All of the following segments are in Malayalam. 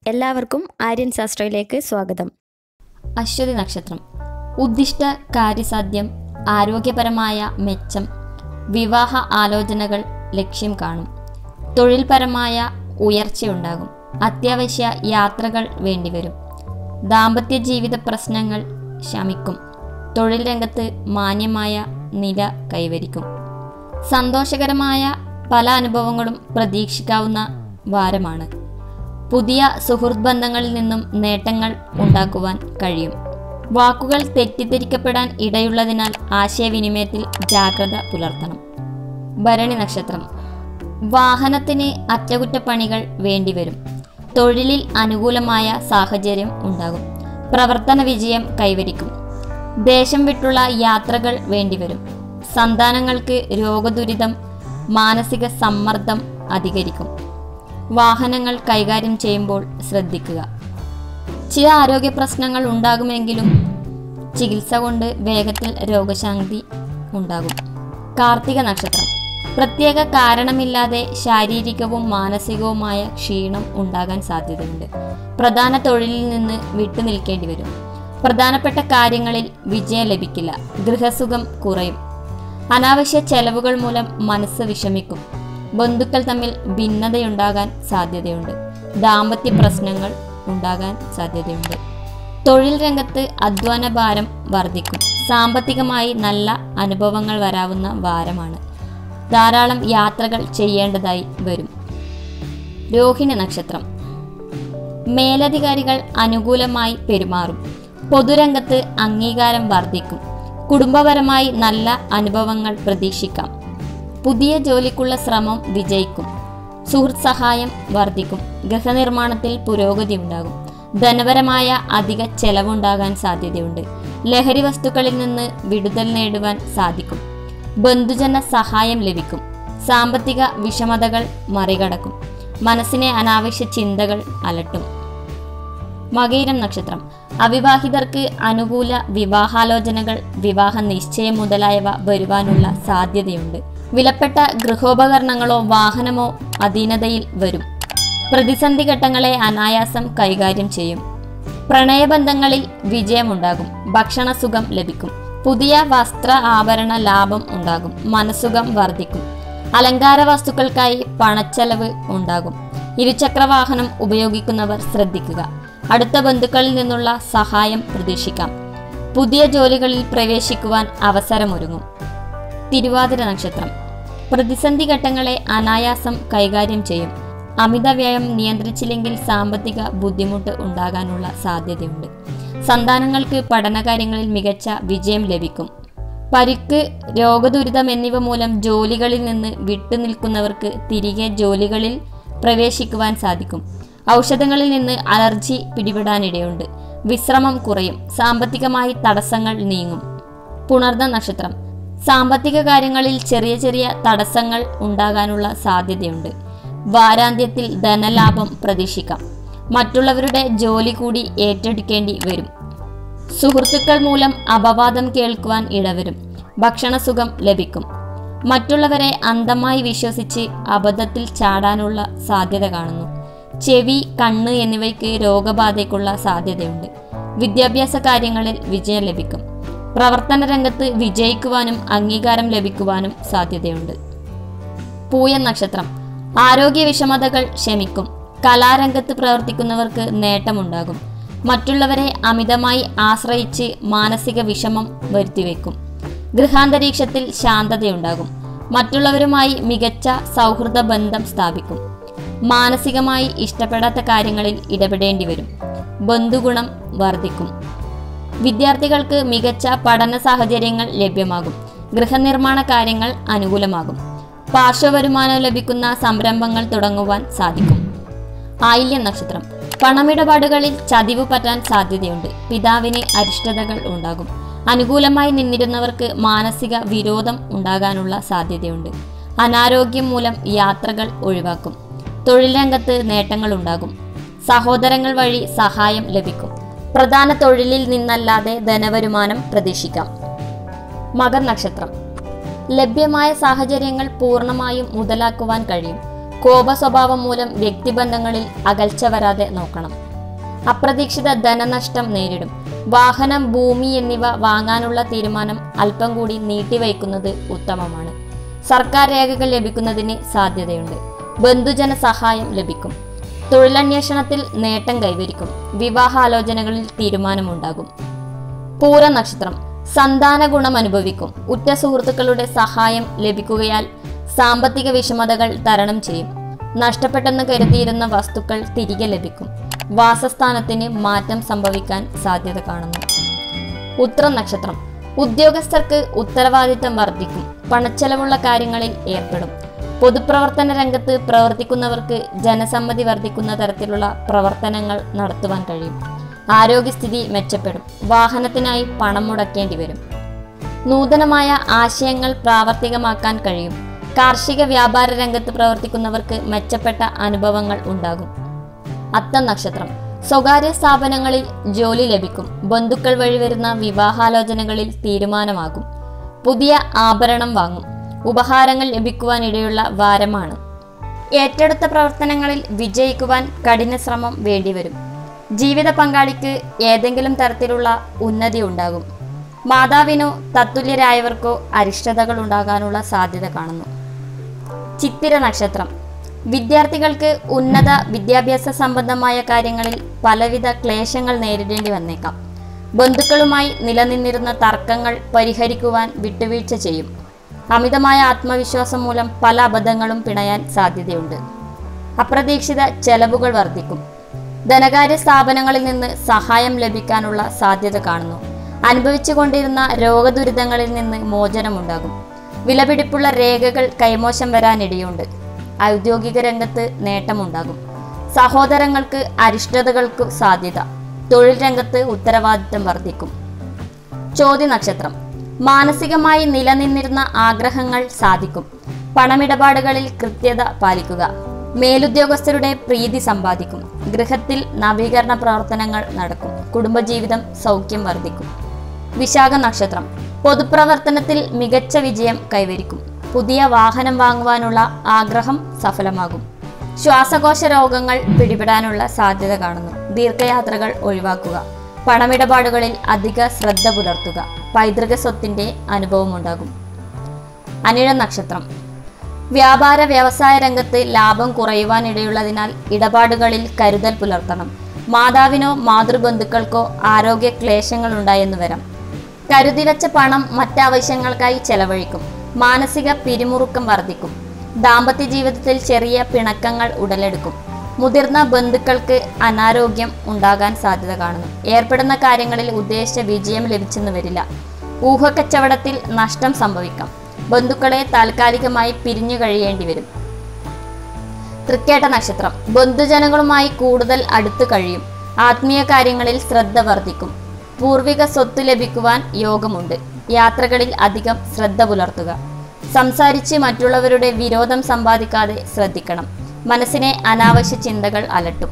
എല്ലാവർക്കും ആര്യൻ ശാസ്ത്രയിലേക്ക് സ്വാഗതം അശ്വതി നക്ഷത്രം ഉദ്ദിഷ്ട കാര്യസാധ്യം ആരോഗ്യപരമായ മെച്ചം വിവാഹ ആലോചനകൾ ലക്ഷ്യം കാണും തൊഴിൽപരമായ ഉയർച്ചയുണ്ടാകും അത്യാവശ്യ യാത്രകൾ വേണ്ടിവരും ദാമ്പത്യ ജീവിത പ്രശ്നങ്ങൾ ശമിക്കും തൊഴിൽ രംഗത്ത് മാന്യമായ നില കൈവരിക്കും സന്തോഷകരമായ പല അനുഭവങ്ങളും പ്രതീക്ഷിക്കാവുന്ന വാരമാണ് പുതിയ സുഹൃത്ത് ബന്ധങ്ങളിൽ നിന്നും നേട്ടങ്ങൾ ഉണ്ടാക്കുവാൻ കഴിയും വാക്കുകൾ തെറ്റിദ്ധരിക്കപ്പെടാൻ ഇടയുള്ളതിനാൽ ആശയവിനിമയത്തിൽ ജാഗ്രത പുലർത്തണം ഭരണി നക്ഷത്രം വാഹനത്തിന് അറ്റകുറ്റപ്പണികൾ വേണ്ടിവരും തൊഴിലിൽ അനുകൂലമായ സാഹചര്യം ഉണ്ടാകും പ്രവർത്തന വിജയം കൈവരിക്കും ദേശം വിട്ടുള്ള യാത്രകൾ വേണ്ടിവരും സന്താനങ്ങൾക്ക് രോഗദുരിതം മാനസിക സമ്മർദ്ദം അധികരിക്കും വാഹനങ്ങൾ കൈകാര്യം ചെയ്യുമ്പോൾ ശ്രദ്ധിക്കുക ചില ആരോഗ്യ പ്രശ്നങ്ങൾ ഉണ്ടാകുമെങ്കിലും ചികിത്സ കൊണ്ട് വേഗത്തിൽ രോഗശാന്തി ഉണ്ടാകും കാർത്തിക നക്ഷത്രം പ്രത്യേക കാരണമില്ലാതെ ശാരീരികവും മാനസികവുമായ ക്ഷീണം ഉണ്ടാകാൻ സാധ്യതയുണ്ട് പ്രധാന തൊഴിലിൽ നിന്ന് വിട്ടുനിൽക്കേണ്ടി വരും പ്രധാനപ്പെട്ട കാര്യങ്ങളിൽ വിജയം ലഭിക്കില്ല ഗൃഹസുഖം കുറയും അനാവശ്യ ചെലവുകൾ മൂലം മനസ്സ് വിഷമിക്കും ബന്ധുക്കൾ തമ്മിൽ ഭിന്നതയുണ്ടാകാൻ സാധ്യതയുണ്ട് ദാമ്പത്യ പ്രശ്നങ്ങൾ ഉണ്ടാകാൻ സാധ്യതയുണ്ട് തൊഴിൽ രംഗത്ത് അധ്വാന ഭാരം വർദ്ധിക്കും സാമ്പത്തികമായി നല്ല അനുഭവങ്ങൾ വരാവുന്ന വാരമാണ് ധാരാളം യാത്രകൾ ചെയ്യേണ്ടതായി വരും രോഹിണി നക്ഷത്രം മേലധികാരികൾ അനുകൂലമായി പെരുമാറും പൊതുരംഗത്ത് അംഗീകാരം വർദ്ധിക്കും കുടുംബപരമായി നല്ല അനുഭവങ്ങൾ പ്രതീക്ഷിക്കാം പുതിയ ജോലിക്കുള്ള ശ്രമം വിജയിക്കും സുഹൃത്ത് സഹായം വർദ്ധിക്കും ഗൃഹനിർമ്മാണത്തിൽ പുരോഗതി ഉണ്ടാകും ധനപരമായ അധിക ചെലവുണ്ടാകാൻ സാധ്യതയുണ്ട് ലഹരി വസ്തുക്കളിൽ നിന്ന് വിടുതൽ നേടുവാൻ സാധിക്കും ബന്ധുജന സഹായം ലഭിക്കും സാമ്പത്തിക വിഷമതകൾ മറികടക്കും മനസ്സിനെ അനാവശ്യ ചിന്തകൾ അലട്ടും മകയിരം നക്ഷത്രം അവിവാഹിതർക്ക് അനുകൂല വിവാഹാലോചനകൾ വിവാഹ നിശ്ചയം മുതലായവ വരുവാനുള്ള സാധ്യതയുണ്ട് വിലപ്പെട്ട ഗൃഹോപകരണങ്ങളോ വാഹനമോ അധീനതയിൽ വരും പ്രതിസന്ധി ഘട്ടങ്ങളെ അനായാസം കൈകാര്യം ചെയ്യും പ്രണയബന്ധങ്ങളിൽ വിജയമുണ്ടാകും ഭക്ഷണസുഖം ലഭിക്കും പുതിയ വസ്ത്ര ആഭരണ ലാഭം ഉണ്ടാകും മനസുഖം വർദ്ധിക്കും അലങ്കാര വസ്തുക്കൾക്കായി പണച്ചെലവ് ഉണ്ടാകും ഇരുചക്രവാഹനം ഉപയോഗിക്കുന്നവർ ശ്രദ്ധിക്കുക അടുത്ത ബന്ധുക്കളിൽ നിന്നുള്ള സഹായം പ്രതീക്ഷിക്കാം പുതിയ ജോലികളിൽ പ്രവേശിക്കുവാൻ അവസരമൊരുങ്ങും തിരുവാതിര നക്ഷത്രം പ്രതിസന്ധി ഘട്ടങ്ങളെ അനായാസം കൈകാര്യം ചെയ്യും അമിത വ്യയം നിയന്ത്രിച്ചില്ലെങ്കിൽ സാമ്പത്തിക ബുദ്ധിമുട്ട് ഉണ്ടാകാനുള്ള സാധ്യതയുണ്ട് സന്താനങ്ങൾക്ക് പഠനകാര്യങ്ങളിൽ മികച്ച വിജയം ലഭിക്കും പരിക്ക് രോഗദുരിതം എന്നിവ മൂലം ജോലികളിൽ നിന്ന് വിട്ടുനിൽക്കുന്നവർക്ക് തിരികെ ജോലികളിൽ പ്രവേശിക്കുവാൻ സാധിക്കും ഔഷധങ്ങളിൽ നിന്ന് അലർജി പിടിപെടാനിടയുണ്ട് വിശ്രമം കുറയും സാമ്പത്തികമായി തടസ്സങ്ങൾ നീങ്ങും പുണർന്ന നക്ഷത്രം സാമ്പത്തിക കാര്യങ്ങളിൽ ചെറിയ ചെറിയ തടസ്സങ്ങൾ ഉണ്ടാകാനുള്ള സാധ്യതയുണ്ട് വാരാന്ത്യത്തിൽ ധനലാഭം പ്രതീക്ഷിക്കാം മറ്റുള്ളവരുടെ ജോലി കൂടി ഏറ്റെടുക്കേണ്ടി വരും സുഹൃത്തുക്കൾ മൂലം അപവാദം കേൾക്കുവാൻ ഇടവരും ഭക്ഷണസുഖം ലഭിക്കും മറ്റുള്ളവരെ അന്ധമായി വിശ്വസിച്ച് അബദ്ധത്തിൽ ചാടാനുള്ള സാധ്യത കാണുന്നു ചെവി കണ്ണ് എന്നിവയ്ക്ക് രോഗബാധയ്ക്കുള്ള സാധ്യതയുണ്ട് വിദ്യാഭ്യാസ കാര്യങ്ങളിൽ വിജയം ലഭിക്കും പ്രവർത്തന രംഗത്ത് വിജയിക്കുവാനും അംഗീകാരം ലഭിക്കുവാനും സാധ്യതയുണ്ട് പൂയ നക്ഷത്രം ആരോഗ്യ വിഷമതകൾ ശമിക്കും കലാരംഗത്ത് പ്രവർത്തിക്കുന്നവർക്ക് നേട്ടമുണ്ടാകും മറ്റുള്ളവരെ അമിതമായി ആശ്രയിച്ച് മാനസിക വിഷമം വരുത്തിവെക്കും ഗൃഹാന്തരീക്ഷത്തിൽ ശാന്തതയുണ്ടാകും മറ്റുള്ളവരുമായി മികച്ച സൗഹൃദ ബന്ധം സ്ഥാപിക്കും മാനസികമായി ഇഷ്ടപ്പെടാത്ത കാര്യങ്ങളിൽ ഇടപെടേണ്ടി വരും ബന്ധുഗുണം വർദ്ധിക്കും വിദ്യാർത്ഥികൾക്ക് മികച്ച പഠന സാഹചര്യങ്ങൾ ലഭ്യമാകും ഗൃഹനിർമ്മാണ കാര്യങ്ങൾ അനുകൂലമാകും പാർശ്വവരുമാനം ലഭിക്കുന്ന സംരംഭങ്ങൾ തുടങ്ങുവാൻ സാധിക്കും ആയില്യം നക്ഷത്രം പണമിടപാടുകളിൽ ചതിവ് പറ്റാൻ സാധ്യതയുണ്ട് പിതാവിന് അരിഷ്ടതകൾ ഉണ്ടാകും അനുകൂലമായി നിന്നിരുന്നവർക്ക് മാനസിക വിരോധം ഉണ്ടാകാനുള്ള സാധ്യതയുണ്ട് അനാരോഗ്യം മൂലം യാത്രകൾ ഒഴിവാക്കും തൊഴിൽ രംഗത്ത് നേട്ടങ്ങൾ ഉണ്ടാകും സഹോദരങ്ങൾ വഴി സഹായം ലഭിക്കും പ്രധാന തൊഴിലിൽ നിന്നല്ലാതെ ധനവരുമാനം പ്രതീക്ഷിക്കാം മകർ നക്ഷത്രം ലഭ്യമായ സാഹചര്യങ്ങൾ പൂർണ്ണമായും മുതലാക്കുവാൻ കഴിയും കോപ സ്വഭാവം മൂലം വ്യക്തിബന്ധങ്ങളിൽ അകൽച്ച വരാതെ നോക്കണം അപ്രതീക്ഷിത ധനനഷ്ടം നേരിടും വാഹനം ഭൂമി എന്നിവ വാങ്ങാനുള്ള തീരുമാനം അല്പം കൂടി നീട്ടിവയ്ക്കുന്നത് ഉത്തമമാണ് സർക്കാർ രേഖകൾ ലഭിക്കുന്നതിന് സാധ്യതയുണ്ട് ബന്ധുജന സഹായം ലഭിക്കും തൊഴിലന്വേഷണത്തിൽ നേട്ടം കൈവരിക്കും വിവാഹാലോചനകളിൽ തീരുമാനമുണ്ടാകും പൂര നക്ഷത്രം സന്താന ഗുണം അനുഭവിക്കും ഉറ്റ സുഹൃത്തുക്കളുടെ സഹായം ലഭിക്കുകയാൽ സാമ്പത്തിക വിഷമതകൾ തരണം ചെയ്യും നഷ്ടപ്പെട്ടെന്ന് കരുതിയിരുന്ന വസ്തുക്കൾ തിരികെ ലഭിക്കും വാസസ്ഥാനത്തിന് മാറ്റം സംഭവിക്കാൻ സാധ്യത കാണുന്നു ഉത്ര നക്ഷത്രം ഉദ്യോഗസ്ഥർക്ക് ഉത്തരവാദിത്തം വർദ്ധിക്കും പണച്ചെലവുള്ള കാര്യങ്ങളിൽ ഏർപ്പെടും പൊതുപ്രവർത്തന രംഗത്ത് പ്രവർത്തിക്കുന്നവർക്ക് ജനസമ്മതി വർദ്ധിക്കുന്ന തരത്തിലുള്ള പ്രവർത്തനങ്ങൾ നടത്തുവാൻ കഴിയും ആരോഗ്യസ്ഥിതി മെച്ചപ്പെടും വാഹനത്തിനായി പണം മുടക്കേണ്ടി വരും നൂതനമായ ആശയങ്ങൾ പ്രാവർത്തികമാക്കാൻ കഴിയും കാർഷിക വ്യാപാര രംഗത്ത് പ്രവർത്തിക്കുന്നവർക്ക് മെച്ചപ്പെട്ട അനുഭവങ്ങൾ ഉണ്ടാകും അത്തം നക്ഷത്രം സ്വകാര്യ സ്ഥാപനങ്ങളിൽ ജോലി ലഭിക്കും ബന്ധുക്കൾ വഴി വരുന്ന വിവാഹാലോചനകളിൽ തീരുമാനമാകും പുതിയ ആഭരണം വാങ്ങും ഉപഹാരങ്ങൾ ലഭിക്കുവാനിടയുള്ള വാരമാണ് ഏറ്റെടുത്ത പ്രവർത്തനങ്ങളിൽ വിജയിക്കുവാൻ കഠിന ശ്രമം വേണ്ടിവരും ജീവിത പങ്കാളിക്ക് ഏതെങ്കിലും തരത്തിലുള്ള ഉന്നതി ഉണ്ടാകും മാതാവിനോ തത്തുല്യരായവർക്കോ അരിഷ്ടതകൾ ഉണ്ടാകാനുള്ള സാധ്യത കാണുന്നു ചിത്തിര നക്ഷത്രം വിദ്യാർത്ഥികൾക്ക് ഉന്നത വിദ്യാഭ്യാസ സംബന്ധമായ കാര്യങ്ങളിൽ പലവിധ ക്ലേശങ്ങൾ നേരിടേണ്ടി വന്നേക്കാം ബന്ധുക്കളുമായി നിലനിന്നിരുന്ന തർക്കങ്ങൾ പരിഹരിക്കുവാൻ വിട്ടുവീഴ്ച ചെയ്യും അമിതമായ ആത്മവിശ്വാസം മൂലം പല അബദ്ധങ്ങളും പിണയാൻ സാധ്യതയുണ്ട് അപ്രതീക്ഷിത ചെലവുകൾ വർദ്ധിക്കും ധനകാര്യ സ്ഥാപനങ്ങളിൽ നിന്ന് സഹായം ലഭിക്കാനുള്ള സാധ്യത കാണുന്നു അനുഭവിച്ചുകൊണ്ടിരുന്ന രോഗദുരിതങ്ങളിൽ നിന്ന് മോചനമുണ്ടാകും വിലപിടിപ്പുള്ള രേഖകൾ കൈമോശം വരാനിടയുണ്ട് ഔദ്യോഗിക രംഗത്ത് നേട്ടമുണ്ടാകും സഹോദരങ്ങൾക്ക് അരിഷ്ടതകൾക്ക് സാധ്യത തൊഴിൽ രംഗത്ത് ഉത്തരവാദിത്തം വർദ്ധിക്കും ചോദ്യ നക്ഷത്രം മാനസികമായി നിലനിന്നിരുന്ന ആഗ്രഹങ്ങൾ സാധിക്കും പണമിടപാടുകളിൽ കൃത്യത പാലിക്കുക മേലുദ്യോഗസ്ഥരുടെ പ്രീതി സമ്പാദിക്കും ഗൃഹത്തിൽ നവീകരണ പ്രവർത്തനങ്ങൾ നടക്കും കുടുംബജീവിതം സൗഖ്യം വർദ്ധിക്കും വിശാഖ നക്ഷത്രം പൊതുപ്രവർത്തനത്തിൽ മികച്ച വിജയം കൈവരിക്കും പുതിയ വാഹനം വാങ്ങുവാനുള്ള ആഗ്രഹം സഫലമാകും ശ്വാസകോശ രോഗങ്ങൾ പിടിപെടാനുള്ള സാധ്യത കാണുന്നു ദീർഘയാത്രകൾ ഒഴിവാക്കുക പണമിടപാടുകളിൽ അധിക ശ്രദ്ധ പുലർത്തുക പൈതൃക സ്വത്തിന്റെ അനുഭവമുണ്ടാകും അനിഴ നക്ഷത്രം വ്യാപാര വ്യവസായ രംഗത്ത് ലാഭം കുറയുവാനിടയുള്ളതിനാൽ ഇടപാടുകളിൽ കരുതൽ പുലർത്തണം മാതാവിനോ മാതൃബന്ധുക്കൾക്കോ ആരോഗ്യ ക്ലേശങ്ങൾ ഉണ്ടായെന്ന് വരാം കരുതിവെച്ച പണം മറ്റാവശ്യങ്ങൾക്കായി ചെലവഴിക്കും മാനസിക പിരിമുറുക്കം വർദ്ധിക്കും ദാമ്പത്യ ജീവിതത്തിൽ ചെറിയ പിണക്കങ്ങൾ ഉടലെടുക്കും മുതിർന്ന ബന്ധുക്കൾക്ക് അനാരോഗ്യം ഉണ്ടാകാൻ സാധ്യത കാണുന്നു ഏർപ്പെടുന്ന കാര്യങ്ങളിൽ ഉദ്ദേശിച്ച വിജയം ലഭിച്ചെന്ന് വരില്ല ഊഹക്കച്ചവടത്തിൽ നഷ്ടം സംഭവിക്കാം ബന്ധുക്കളെ താൽക്കാലികമായി പിരിഞ്ഞു കഴിയേണ്ടി വരും തൃക്കേട്ട നക്ഷത്രം ബന്ധുജനങ്ങളുമായി കൂടുതൽ അടുത്ത് കഴിയും ആത്മീയ കാര്യങ്ങളിൽ ശ്രദ്ധ വർദ്ധിക്കും പൂർവിക സ്വത്ത് ലഭിക്കുവാൻ യോഗമുണ്ട് യാത്രകളിൽ അധികം ശ്രദ്ധ പുലർത്തുക സംസാരിച്ച് മറ്റുള്ളവരുടെ വിരോധം സമ്പാദിക്കാതെ ശ്രദ്ധിക്കണം മനസ്സിനെ അനാവശ്യ ചിന്തകൾ അലട്ടും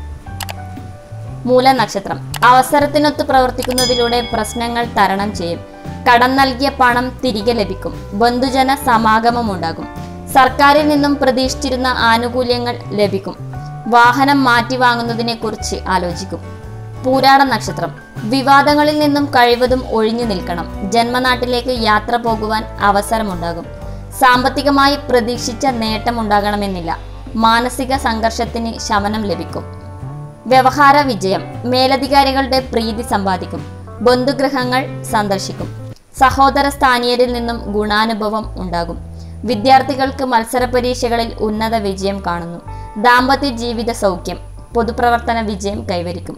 മൂലനക്ഷത്രം അവസരത്തിനൊത്ത് പ്രവർത്തിക്കുന്നതിലൂടെ പ്രശ്നങ്ങൾ തരണം ചെയ്യും കടം നൽകിയ പണം തിരികെ ലഭിക്കും ബന്ധുജന സമാഗമം ഉണ്ടാകും സർക്കാരിൽ നിന്നും പ്രതീക്ഷിച്ചിരുന്ന ആനുകൂല്യങ്ങൾ ലഭിക്കും വാഹനം മാറ്റി വാങ്ങുന്നതിനെ കുറിച്ച് ആലോചിക്കും പൂരാട നക്ഷത്രം വിവാദങ്ങളിൽ നിന്നും കഴിവതും ഒഴിഞ്ഞു നിൽക്കണം ജന്മനാട്ടിലേക്ക് യാത്ര പോകുവാൻ അവസരമുണ്ടാകും സാമ്പത്തികമായി പ്രതീക്ഷിച്ച നേട്ടമുണ്ടാകണമെന്നില്ല മാനസിക സംഘർഷത്തിന് ശമനം ലഭിക്കും വ്യവഹാര വിജയം മേലധികാരികളുടെ പ്രീതി സമ്പാദിക്കും ബന്ധുഗൃഹങ്ങൾ സന്ദർശിക്കും സഹോദര സ്ഥാനീയരിൽ നിന്നും ഗുണാനുഭവം ഉണ്ടാകും വിദ്യാർത്ഥികൾക്ക് മത്സര പരീക്ഷകളിൽ ഉന്നത വിജയം കാണുന്നു ദാമ്പത്യ ജീവിത സൗഖ്യം പൊതുപ്രവർത്തന വിജയം കൈവരിക്കും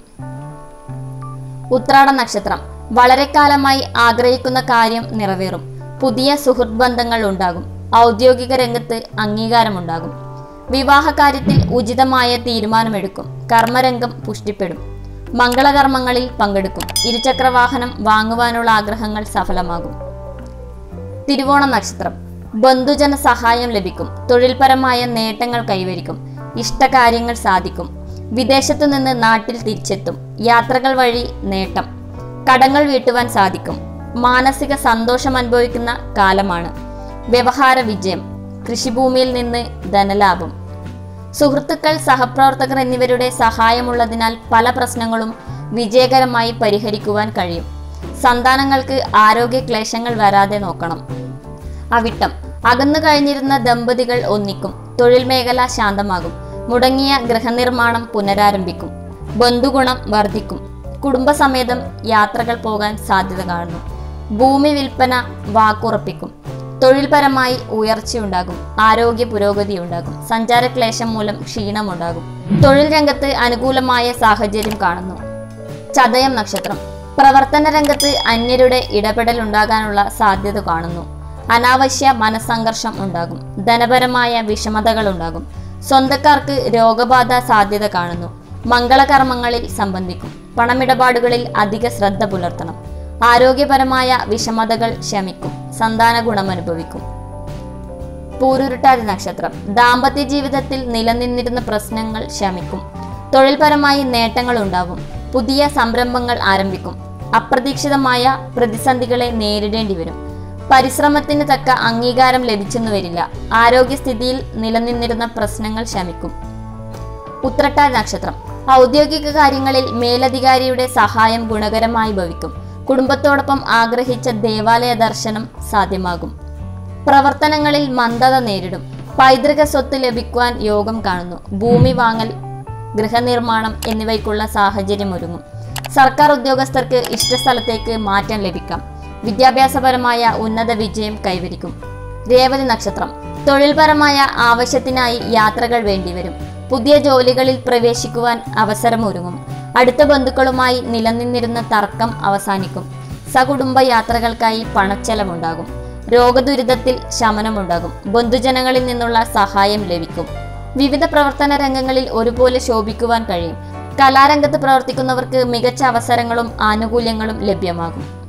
ഉത്രാട നക്ഷത്രം വളരെ കാലമായി ആഗ്രഹിക്കുന്ന കാര്യം നിറവേറും പുതിയ സുഹൃത്ത് ബന്ധങ്ങൾ ഉണ്ടാകും ഔദ്യോഗിക രംഗത്ത് അംഗീകാരമുണ്ടാകും വിവാഹകാര്യത്തിൽ ഉചിതമായ തീരുമാനമെടുക്കും കർമ്മരംഗം പുഷ്ടിപ്പെടും മംഗളകർമ്മങ്ങളിൽ പങ്കെടുക്കും ഇരുചക്രവാഹനം വാങ്ങുവാനുള്ള ആഗ്രഹങ്ങൾ സഫലമാകും തിരുവോണ നക്ഷത്രം ബന്ധുജന സഹായം ലഭിക്കും തൊഴിൽപരമായ നേട്ടങ്ങൾ കൈവരിക്കും ഇഷ്ടകാര്യങ്ങൾ സാധിക്കും വിദേശത്തു നിന്ന് നാട്ടിൽ തിരിച്ചെത്തും യാത്രകൾ വഴി നേട്ടം കടങ്ങൾ വീട്ടുവാൻ സാധിക്കും മാനസിക സന്തോഷം അനുഭവിക്കുന്ന കാലമാണ് വ്യവഹാര വിജയം കൃഷിഭൂമിയിൽ നിന്ന് ധനലാഭം സുഹൃത്തുക്കൾ സഹപ്രവർത്തകർ എന്നിവരുടെ സഹായമുള്ളതിനാൽ പല പ്രശ്നങ്ങളും വിജയകരമായി പരിഹരിക്കുവാൻ കഴിയും സന്താനങ്ങൾക്ക് ആരോഗ്യ ക്ലേശങ്ങൾ വരാതെ നോക്കണം അവിട്ടം അകന്നു കഴിഞ്ഞിരുന്ന ദമ്പതികൾ ഒന്നിക്കും തൊഴിൽ മേഖല ശാന്തമാകും മുടങ്ങിയ ഗൃഹനിർമ്മാണം പുനരാരംഭിക്കും ബന്ധുഗുണം വർദ്ധിക്കും കുടുംബസമേതം യാത്രകൾ പോകാൻ സാധ്യത കാണുന്നു ഭൂമി വിൽപ്പന വാക്കുറപ്പിക്കും തൊഴിൽപരമായി ഉയർച്ചയുണ്ടാകും ആരോഗ്യ പുരോഗതി ഉണ്ടാകും സഞ്ചാരക്ലേശം മൂലം ക്ഷീണമുണ്ടാകും തൊഴിൽ രംഗത്ത് അനുകൂലമായ സാഹചര്യം കാണുന്നു ചതയം നക്ഷത്രം പ്രവർത്തന രംഗത്ത് അന്യരുടെ ഇടപെടൽ ഉണ്ടാകാനുള്ള സാധ്യത കാണുന്നു അനാവശ്യ മനസ്സംഘർഷം ഉണ്ടാകും ധനപരമായ വിഷമതകൾ ഉണ്ടാകും സ്വന്തക്കാർക്ക് രോഗബാധ സാധ്യത കാണുന്നു മംഗളകർമ്മങ്ങളിൽ സംബന്ധിക്കും പണമിടപാടുകളിൽ അധിക ശ്രദ്ധ പുലർത്തണം ആരോഗ്യപരമായ വിഷമതകൾ ശമിക്കും സന്താന ഗുണം അനുഭവിക്കും പൂരുരുട്ടാതി നക്ഷത്രം ദാമ്പത്യ ജീവിതത്തിൽ നിലനിന്നിരുന്ന പ്രശ്നങ്ങൾ ശമിക്കും തൊഴിൽപരമായി നേട്ടങ്ങൾ ഉണ്ടാകും പുതിയ സംരംഭങ്ങൾ ആരംഭിക്കും അപ്രതീക്ഷിതമായ പ്രതിസന്ധികളെ നേരിടേണ്ടി വരും പരിശ്രമത്തിന് തക്ക അംഗീകാരം ലഭിച്ചെന്നു വരില്ല ആരോഗ്യസ്ഥിതിയിൽ നിലനിന്നിരുന്ന പ്രശ്നങ്ങൾ ശമിക്കും ഉത്രട്ടാതി നക്ഷത്രം ഔദ്യോഗിക കാര്യങ്ങളിൽ മേലധികാരിയുടെ സഹായം ഗുണകരമായി ഭവിക്കും കുടുംബത്തോടൊപ്പം ആഗ്രഹിച്ച ദേവാലയ ദർശനം സാധ്യമാകും പ്രവർത്തനങ്ങളിൽ മന്ദത നേരിടും പൈതൃക സ്വത്ത് ലഭിക്കുവാൻ യോഗം കാണുന്നു ഭൂമി വാങ്ങൽ ഗൃഹനിർമ്മാണം എന്നിവയ്ക്കുള്ള സാഹചര്യം ഒരുങ്ങും സർക്കാർ ഉദ്യോഗസ്ഥർക്ക് ഇഷ്ടസ്ഥലത്തേക്ക് മാറ്റം ലഭിക്കാം വിദ്യാഭ്യാസപരമായ ഉന്നത വിജയം കൈവരിക്കും രേവതി നക്ഷത്രം തൊഴിൽപരമായ ആവശ്യത്തിനായി യാത്രകൾ വേണ്ടിവരും പുതിയ ജോലികളിൽ പ്രവേശിക്കുവാൻ അവസരമൊരുങ്ങും അടുത്ത ബന്ധുക്കളുമായി നിലനിന്നിരുന്ന തർക്കം അവസാനിക്കും സകുടുംബ യാത്രകൾക്കായി പണച്ചെലവുണ്ടാകും രോഗദുരിതത്തിൽ ശമനമുണ്ടാകും ബന്ധുജനങ്ങളിൽ നിന്നുള്ള സഹായം ലഭിക്കും വിവിധ പ്രവർത്തന രംഗങ്ങളിൽ ഒരുപോലെ ശോഭിക്കുവാൻ കഴിയും കലാരംഗത്ത് പ്രവർത്തിക്കുന്നവർക്ക് മികച്ച അവസരങ്ങളും ആനുകൂല്യങ്ങളും ലഭ്യമാകും